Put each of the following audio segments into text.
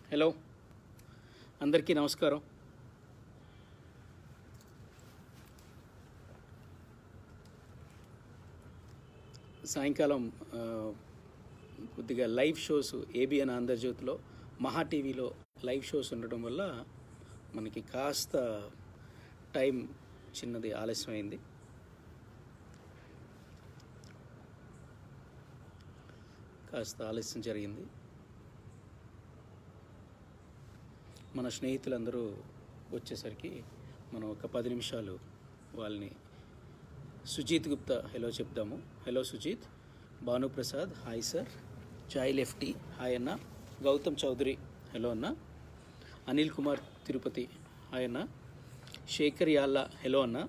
hello అందరికీ నమస్కారం సాయంకాలం ఆ, కొద్దిగా లైవ్ షోస్ ఏబిఎన్ ఆంధ్రజ్యోతిలో మహా టీవీలో లైవ్ షోస్ ఉండడం వల్ల మనకి కాస్త టైం చిన్నది ఆలస్యమైంది కాస్త ఆలస్యం జరిగింది మన స్నేహితులందరూ వచ్చేసరికి మనం ఒక పది నిమిషాలు వాళ్ళని సుజీత్ గుప్తా హలో చెప్దాము hello Sujeeth Bhanuprasad hi sir చాయ్ లెఫ్టీ హాయ్ అన్న గౌతమ్ చౌదరి హలో అన్న అనిల్ కుమార్ తిరుపతి హాయ్ అన్న శేఖర్ యాల్లా హలో అన్న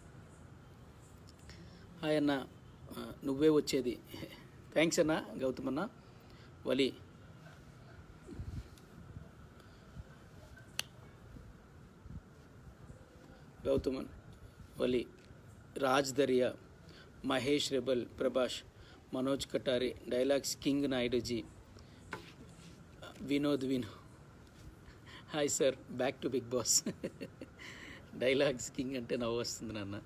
హాయ్ అన్న ఆ, నువ్వే వచ్చేది థ్యాంక్స్ అన్న గౌతమ్ అన్న Vali Gauthaman Vali Raj Dariya Mahesh rebel Prabhas Manoj Katari dialogues king Naidu ji Vinod వినో hi sir back to Bigg Boss dialogues king అంటే నవ్వు వస్తుంది నాన్న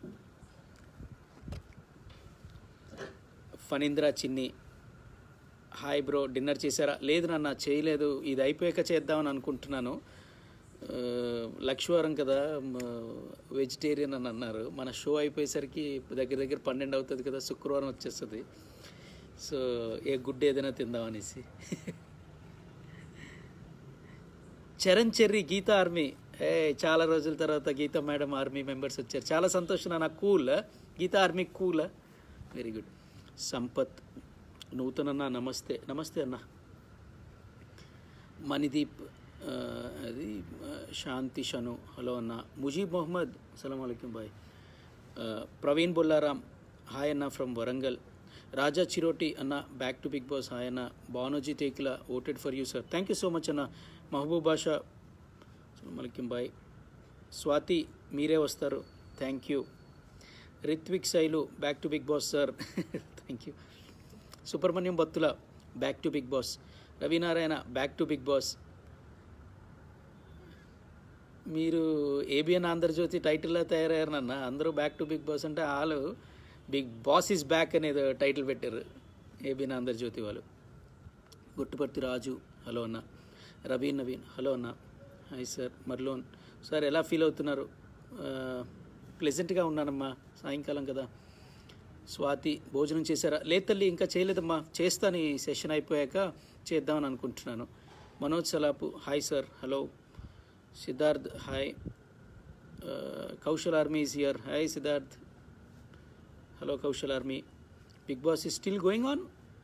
ఫణీంద్ర చిన్ని హాయ్ బ్రో డిన్నర్ చేశారా లేదు నాన్న చేయలేదు ఇది అయిపోయాక చేద్దామని అనుకుంటున్నాను ఆ, లక్ష్మీవారం కదా వెజిటేరియన్ అని అన్నారు మన షో అయిపోయేసరికి దగ్గర దగ్గర పన్నెండు అవుతుంది కదా శుక్రవారం వచ్చేస్తుంది సో ఏ గుడ్ ఏదైనా తిందాం అనేసి చరణ్ చెర్రీ గీతా ఆర్మీ ఏ చాలా రోజుల తర్వాత గీతా మేడం ఆర్మీ మెంబర్స్ వచ్చారు చాలా సంతోషం నా cool Geetha army cool very good Sampath Nutan అన్న నమస్తే నమస్తే అన్న మణిదీప్ ఆ, అది ఆ, శాంతి షను హలో అన్న ముజీబ్ మొహమ్మద్ అస్సలం అయికం బాయ్ ఆ, ప్రవీణ్ బొల్లారాం హాయ్ అన్న ఫ్రమ్ వరంగల్ రాజా చిరోటి అన్న back to Bigg Boss hi అన్న బానోజీ టేకిలా voted for you sir thank you so much అన్న మహబూబ్ బాషా అస్సలం అయికం బాయ్ స్వాతి మీరే వస్తారు thank you Ritvik Shailu back to Bigg Boss sir thank you Subrahmanyam Battula back to Bigg Boss Ravinarayana back to Bigg Boss మీరు ఏబిఎన్ ఆంధ్రజ్యోతి టైటిల్లో తయారయ్యారు నాన్న అందరూ బ్యాక్ టు బిగ్ బాస్ అంటే వాళ్ళు బిగ్ బాస్ ఈజ్ బ్యాక్ అనేది టైటిల్ పెట్టారు ఏబిఎన్ ఆంధ్రజ్యోతి వాళ్ళు గుట్టుపర్తి రాజు హలో అన్న రవీన్ నవీన్ హలో అన్న హాయ్ సార్ మర్లోన్ సార్ ఎలా ఫీల్ అవుతున్నారు ప్లెజెంట్గా ఉన్నానమ్మా సాయంకాలం కదా స్వాతి భోజనం చేశారా లేదు తల్లి ఇంకా చేయలేదమ్మా చేస్తాను ఈ సెషన్ అయిపోయాక చేద్దామని అనుకుంటున్నాను మనోజ్ సలాపు hi sir hello Siddharth hi Kaushal army is here hi Siddharth hello Kaushal army Bigg Boss is still going on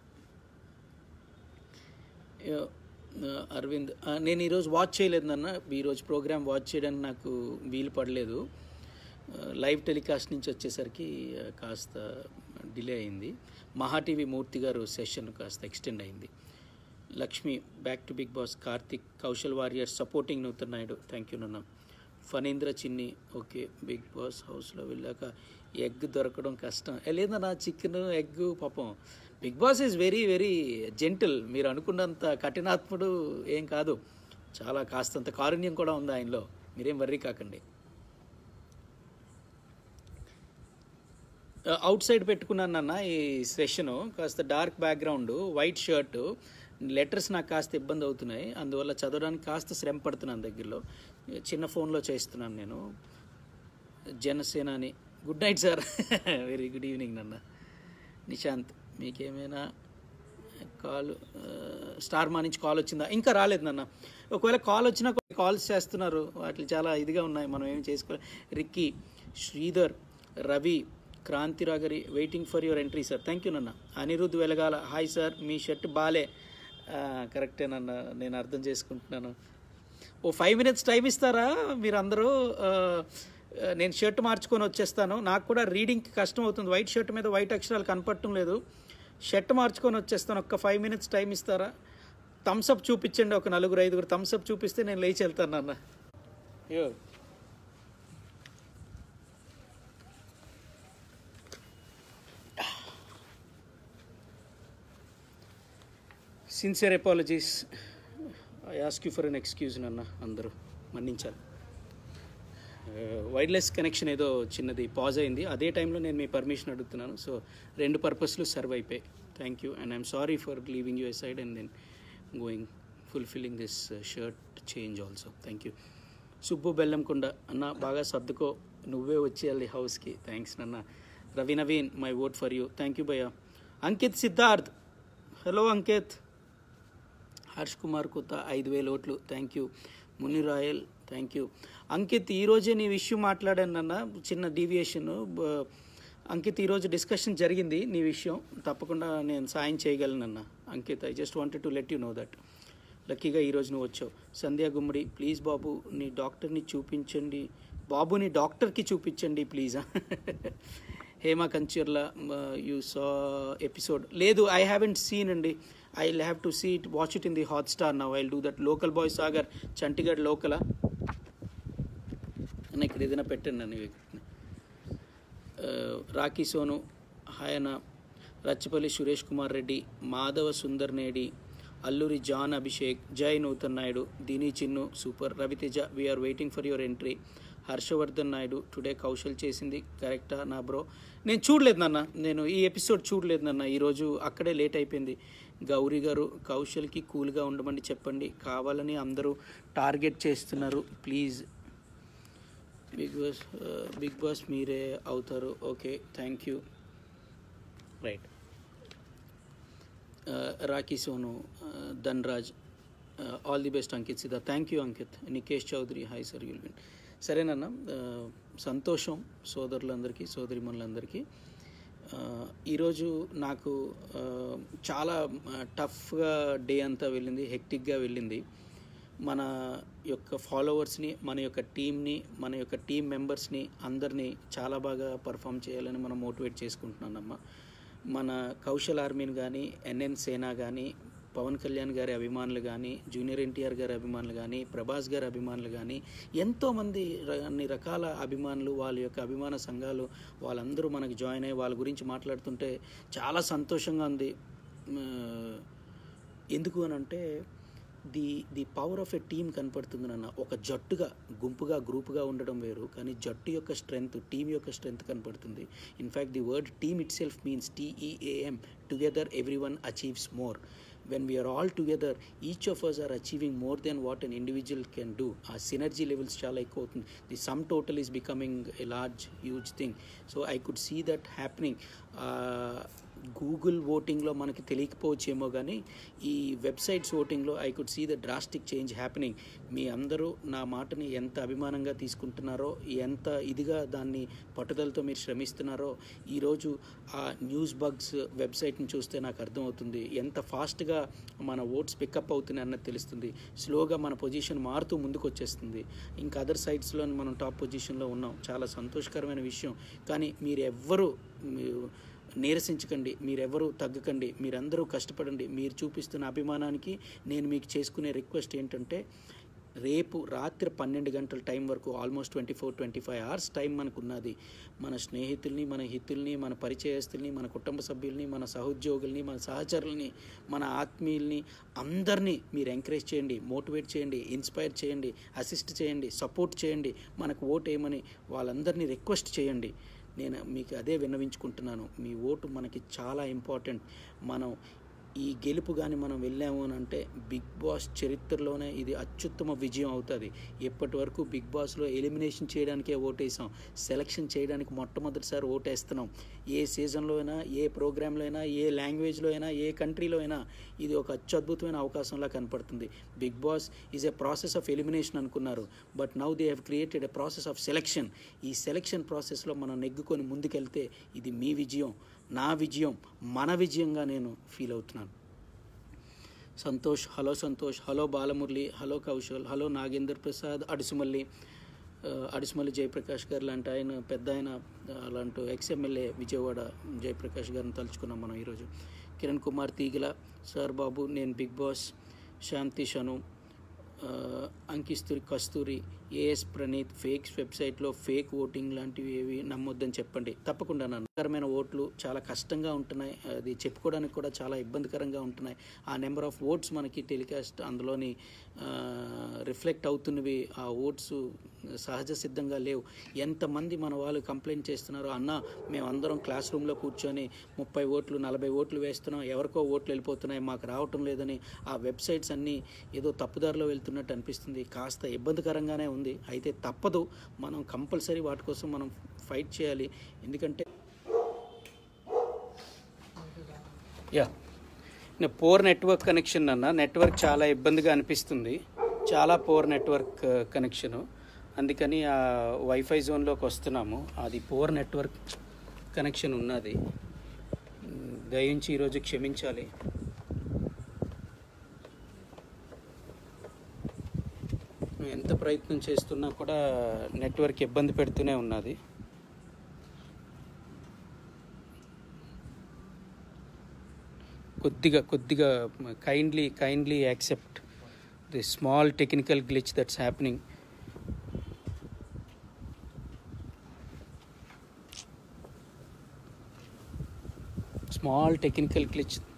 Aravind ఆ, నేను ఈరోజు వాచ్ చేయలేదు నాన్న ఈరోజు ప్రోగ్రామ్ వాచ్ చేయడానికి నాకు వీలు పడలేదు ఆ, లైవ్ టెలికాస్ట్ నుంచి వచ్చేసరికి ఆ, కాస్త డిలే అయింది మహా టీవీ మూర్తి గారు సెషన్ కాస్త ఎక్స్టెండ్ అయింది Lakshmi back to Bigg Boss Karthik Kaushal warrior supporting Nutan Naidu thank you నాన్న ఫణీంద్ర చిన్ని ఓకే బిగ్ బాస్ హౌస్లో వెళ్ళాక ఎగ్ దొరకడం కష్టం ఏ లేదన్నా చికెన్ ఎగ్ పాపం Bigg Boss is very very gentle మీరు అనుకున్నంత కఠినాత్ముడు ఏం కాదు చాలా కాస్తంత కారుణ్యం కూడా ఉంది ఆయనలో మీరేం వర్రీ కాకండి అవుట్ సైడ్ పెట్టుకున్నాను నాన్న ఈ సెషను కాస్త dark background white shirt letters నాకు కాస్త ఇబ్బంది అవుతున్నాయి అందువల్ల చదవడానికి కాస్త శ్రమ పడుతున్నాను దగ్గరలో చిన్న ఫోన్లో చేస్తున్నాను నేను జనసేనాని good night sir very good evening నాన్న నిశాంత్ మీకేమైనా కాల్ స్టార్ మా నుంచి కాల్ వచ్చిందా ఇంకా రాలేదు నాన్న ఒకవేళ కాల్ వచ్చినా కాల్స్ చేస్తున్నారు వాటికి చాలా ఇదిగా ఉన్నాయి మనం ఏం చేసుకోవాలి రిక్కీ శ్రీధర్ రవి క్రాంతిరాగరి waiting for your entry sir thank you నాన్న అనిరుద్ధ్ వెలగాల హాయ్ సార్ మీ షర్ట్ బాలే ఆ, కరెక్టే నాన్న నేను అర్థం చేసుకుంటున్నాను ఓ ఫైవ్ మినిట్స్ టైం ఇస్తారా మీరు అందరూ ఆ, ఆ, నేను షర్ట్ మార్చుకొని వచ్చేస్తాను నాకు కూడా రీడింగ్కి కష్టం అవుతుంది వైట్ షర్ట్ మీద వైట్ అక్షరాలు కనపడటం లేదు షర్ట్ మార్చుకొని వచ్చేస్తాను ఒక్క ఫైవ్ మినిట్స్ టైం ఇస్తారా థమ్స్అప్ చూపించండి ఒక నలుగురు ఐదుగురు థమ్స్అప్ చూపిస్తే నేను లేచి వెళ్తాను అన్న yo sincere apologies I ask you for an excuse నాన్న అందరూ మన్నించాలి వైర్లెస్ కనెక్షన్ ఏదో చిన్నది పాజ్ అయింది అదే టైంలో నేను మీ పర్మిషన్ అడుగుతున్నాను సో రెండు పర్పస్లు సర్వ్ అయిపోయాయి thank you and I'm sorry for leaving you side and then going fulfilling this shirt change also thank you Subbu Bellamkonda అన్న బాగా సర్దుకో నువ్వే వచ్చేయాలి హౌస్కి థ్యాంక్స్ నాన్న Ravi Naveen my vote for you thank you భయ్య అంకిత్ సిద్ధార్థ్ హలో అంకిత్ హర్ష్ కుమార్ కొత్త ఐదు వేల ఓట్లు thank you Muni Royal thank you Ankit ఈరోజే నీ విషయం మాట్లాడాను అన్న చిన్న డీవియేషన్ అంకిత్ ఈరోజు డిస్కషన్ జరిగింది నీ విషయం తప్పకుండా నేను సాయం చేయగలనన్న Ankit I just wanted to let you know that లక్కీగా ఈరోజు నువ్వు వచ్చావు సంధ్యా గుమ్మడి ప్లీజ్ బాబు నీ డాక్టర్ని చూపించండి బాబుని డాక్టర్కి చూపించండి please Hema Kancharla you saw episode లేదు ఐ హ్యావెంట్ సీన్ అండి I have to see it watch it in the Hotstar now I do that local boy Sagar చంటిగఢ్ లోకలా అన్న ఇక్కడ ఏదైనా పెట్టండి నన్ను రాఖీ సోను హాయన రచ్చపల్లి సురేష్ కుమార్ రెడ్డి మాధవ సుందర్ నేడి అల్లూరి జాన్ అభిషేక్ జై నూతన్ నాయుడు దినీ Chinnu super Raviteja we're waiting for your entry Harshavardhan Naidu today Kaushal చేసింది కరెక్టా నా బ్రో నేను చూడలేదు నాన్న నేను ఈ ఎపిసోడ్ చూడలేదు నాన్న ఈరోజు అక్కడే లేట్ అయిపోయింది గౌరీ గారు కౌశల్కి కూల్గా ఉండమని చెప్పండి కావాలని అందరూ టార్గెట్ చేస్తున్నారు please Bigg Boss Bigg Boss మీరే అవుతారు okay thank you right Rakhi Sonu Dhanraj all the best Ankit Siddha thank you Ankit Nikesh Chowdary hi sir you'll win సరేనన్న సంతోషం సోదరులందరికీ సోదరిమణులందరికీ ఈరోజు నాకు చాలా టఫ్గా డే అంతా వెళ్ళింది హెక్టిక్గా వెళ్ళింది మన యొక్క ఫాలోవర్స్ని మన యొక్క టీంని మన యొక్క టీం మెంబర్స్ని అందరినీ చాలా బాగా పర్ఫామ్ చేయాలని మనం మోటివేట్ చేసుకుంటున్నానమ్మా మన కౌశల్ ఆర్మీని కానీ ఎన్ఎన్ సేనా కానీ పవన్ కళ్యాణ్ గారి అభిమానులు కానీ జూనియర్ ఎన్టీఆర్ గారి అభిమానులు కానీ ప్రభాస్ గారి అభిమానులు కానీ ఎంతోమంది అన్ని రకాల అభిమానులు వాళ్ళ యొక్క అభిమాన సంఘాలు వాళ్ళందరూ మనకు జాయిన్ అయ్యి వాళ్ళ గురించి మాట్లాడుతుంటే చాలా సంతోషంగా ఉంది ఎందుకు అని అంటే the the power of a team కనపడుతుంది నాన్న ఒక జట్టుగా గుంపుగా గ్రూపుగా ఉండడం వేరు కానీ జట్టు యొక్క స్ట్రెంగ్త్ టీం యొక్క స్ట్రెంగ్త్ కనపడుతుంది in fact the word team itself means T E A M together every one achieves more when we're all together each of us are achieving more than what an individual can do a synergy levels చాలా ఎక్కువ అవుతుంది the sum total is becoming a large huge thing so I could see that happening Google ఓటింగ్లో మనకి తెలియకపోవచ్చేమో కానీ ఈ websites ఓటింగ్లో I could see the drastic change happening మీ అందరూ నా మాటని ఎంత అభిమానంగా తీసుకుంటున్నారో ఎంత ఇదిగా దాన్ని పట్టుదలతో మీరు శ్రమిస్తున్నారో ఈరోజు ఆ న్యూస్ బగ్స్ వెబ్సైట్ని చూస్తే నాకు అర్థమవుతుంది ఎంత ఫాస్ట్గా మన ఓట్స్ పికప్ అవుతున్నాయి అన్నది తెలుస్తుంది స్లోగా మన పొజిషన్ మారుతూ ముందుకు వచ్చేస్తుంది ఇంకా అదర్ సైట్స్లో మనం టాప్ పొజిషన్లో ఉన్నాం చాలా సంతోషకరమైన విషయం కానీ మీరు ఎవ్వరూ నీరసించకండి మీరెవరూ తగ్గకండి మీరందరూ కష్టపడండి మీరు చూపిస్తున్న అభిమానానికి నేను మీకు చేసుకునే రిక్వెస్ట్ ఏంటంటే రేపు రాత్రి పన్నెండు గంటల టైం వరకు almost twenty four twenty five hours time మనకు ఉన్నది మన స్నేహితుల్ని మన హితుల్ని మన పరిచయస్తుల్ని మన కుటుంబ సభ్యుల్ని మన సహోద్యోగుల్ని మన సహచరుల్ని మన ఆత్మీయుల్ని అందరినీ మీరు ఎంకరేజ్ చేయండి మోటివేట్ చేయండి ఇన్స్పైర్ చేయండి అసిస్ట్ చేయండి సపోర్ట్ చేయండి మనకు ఓట్ వేయమని వాళ్ళందరినీ రిక్వెస్ట్ చేయండి నేను మీకు అదే విన్నవించుకుంటున్నాను మీ ఓటు మనకి చాలా ఇంపార్టెంట్ మనం ఈ గెలుపు కానీ మనం వెళ్ళాము అని అంటే బిగ్ బాస్ చరిత్రలోనే ఇది అత్యుత్తమ విజయం అవుతుంది ఎప్పటి వరకు బిగ్ బాస్లో ఎలిమినేషన్ చేయడానికే ఓటేసాం సెలక్షన్ చేయడానికి మొట్టమొదటిసారి ఓటేస్తున్నాం ఏ సీజన్లో అయినా ఏ ప్రోగ్రాంలో అయినా ఏ లాంగ్వేజ్లో అయినా ఏ కంట్రీలో అయినా ఇది ఒక అత్యద్భుతమైన అవకాశంలా కనపడుతుంది Bigg Boss is a process of elimination అనుకున్నారు but now they have created a process of selection ఈ సెలక్షన్ ప్రాసెస్లో మనం నెగ్గుకొని ముందుకెళ్తే ఇది మీ విజయం నా విజయం మన విజయంగా నేను ఫీల్ అవుతున్నాను Santosh hello Santosh hello Balamurali hello Kaushal hello Nagender Prasad Adusumalli Adusumalli Jayaprakash గారు లాంటి ఆయన పెద్ద ఆయన అలాంటి ఎక్స్ఎమ్మెల్యే విజయవాడ జయప్రకాష్ గారిని తలుచుకున్నాం మనం ఈరోజు కిరణ్ కుమార్ తీగల సార్ బాబు నేను బిగ్ బాస్ శాంతి షను అంకిస్తూరి కస్తూరి ఏఎస్ ప్రణీత్ ఫేక్ వెబ్సైట్లో ఫేక్ ఓటింగ్ లాంటివి ఏవి నమ్మొద్దని చెప్పండి తప్పకుండా నమ్మకరమైన ఓట్లు చాలా కష్టంగా ఉంటున్నాయి అది చెప్పుకోవడానికి కూడా చాలా ఇబ్బందికరంగా ఉంటున్నాయి ఆ నెంబర్ ఆఫ్ ఓట్స్ మనకి టెలికాస్ట్ అందులోని రిఫ్లెక్ట్ అవుతున్నవి ఆ ఓట్స్ సహజ సిద్ధంగా లేవు ఎంతమంది మన వాళ్ళు కంప్లైంట్ చేస్తున్నారో అన్న మేమందరం క్లాస్ రూమ్లో కూర్చొని ముప్పై ఓట్లు నలభై ఓట్లు వేస్తున్నాం ఎవరికో ఓట్లు వెళ్ళిపోతున్నాయి మాకు రావటం లేదని ఆ వెబ్సైట్స్ అన్నీ ఏదో తప్పుదారిలో వెళ్తున్నట్టు అనిపిస్తుంది కాస్త ఇబ్బందికరంగానే ఉంది అయితే తప్పదు మనం కంపల్సరీ వాటి కోసం మనం ఫైట్ చేయాలి ఎందుకంటే యా పోర్ నెట్వర్క్ కనెక్షన్ అన్న నెట్వర్క్ చాలా ఇబ్బందిగా అనిపిస్తుంది చాలా పోర్ నెట్వర్క్ కనెక్షను అందుకని ఆ వైఫై జోన్లోకి వస్తున్నాము అది పోర్ నెట్వర్క్ కనెక్షన్ ఉన్నది ఉమ్, దయించి ఈరోజు క్షమించాలి నువ్వు ఎంత ప్రయత్నం చేస్తున్నా కూడా నెట్వర్క్ ఇబ్బంది పెడుతూనే ఉన్నది కొద్దిగా కొద్దిగా kindly kindly accept the small technical glitch that's happening small technical glitch